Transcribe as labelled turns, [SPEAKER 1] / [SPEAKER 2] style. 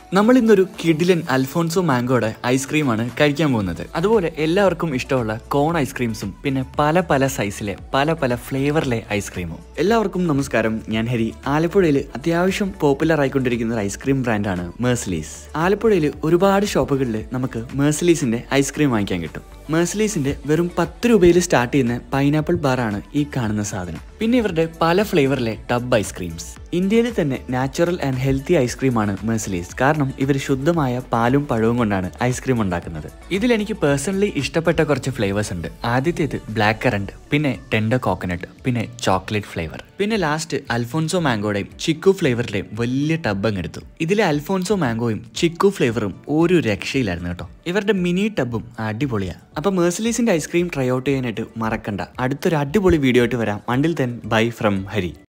[SPEAKER 1] നമ്മൾ ഇന്നൊരു കിഡിലൻ അൽഫോൺസോ മാംഗോയുടെ ഐസ്ക്രീമാണ് കഴിക്കാൻ പോകുന്നത് അതുപോലെ എല്ലാവർക്കും ഇഷ്ടമുള്ള കോൺ ഐസ്ക്രീംസും പിന്നെ പല പല സൈസിലെ പല പല ഫ്ലേവറിലെ ഐസ്ക്രീമും എല്ലാവർക്കും നമസ്കാരം ഞാൻ ഹരി ആലപ്പുഴയിൽ അത്യാവശ്യം പോപ്പുലർ ആയിക്കൊണ്ടിരിക്കുന്ന ഒരു ഐസ്ക്രീം ബ്രാൻഡാണ് മേഴ്സലീസ് ആലപ്പുഴയിൽ ഒരുപാട് ഷോപ്പുകളിൽ നമുക്ക് മേഴ്സലീസിന്റെ ഐസ്ക്രീം വാങ്ങിക്കാൻ കിട്ടും മേഴ്സലീസിന്റെ വെറും പത്ത് രൂപയിൽ സ്റ്റാർട്ട് ചെയ്യുന്ന പൈനാപ്പിൾ ബാറാണ് ഈ കാണുന്ന സാധനം പിന്നെ ഇവരുടെ പല ഫ്ലേവറിലെ ടബ് ഐസ്ക്രീംസ് ഇന്ത്യയിൽ തന്നെ നാച്ചുറൽ ആൻഡ് ഹെൽത്തി ഐസ്ക്രീമാണ് മേഴ്സലീസ് കാരണം ഇവർ ശുദ്ധമായ പാലും പഴവും കൊണ്ടാണ് ഐസ്ക്രീം ഉണ്ടാക്കുന്നത് ഇതിൽ എനിക്ക് പേഴ്സണലി ഇഷ്ടപ്പെട്ട കുറച്ച് ഫ്ലേവേഴ്സ് ഉണ്ട് ആദ്യത്തേത് ബ്ലാക്ക് കറണ്ട് പിന്നെ ടെൻഡർ കോക്കനട്ട് പിന്നെ ചോക്ലേറ്റ് ഫ്ലേവർ പിന്നെ ലാസ്റ്റ് അൽഫോൺസോ മാംഗോയുടെയും ചിക്കു ഫ്ലേവറിലെയും വലിയ ടബ് അങ്ങ് എടുത്തു ഇതിലെ അൽഫോൺസോ മാംഗോയും ചിക്കു ഫ്ലേവറും ഒരു രക്ഷയിലായിരുന്നു കേട്ടോ ഇവരുടെ മിനി ടബും അടിപൊളിയാണ് അപ്പൊ മേഴ്സലീസിന്റെ ഐസ്ക്രീം ട്രൈ ഔട്ട് ചെയ്യാനായിട്ട് മറക്കണ്ട അടുത്തൊരു അടിപൊളി വീഡിയോ ആയിട്ട് വരാം until then bye from Hari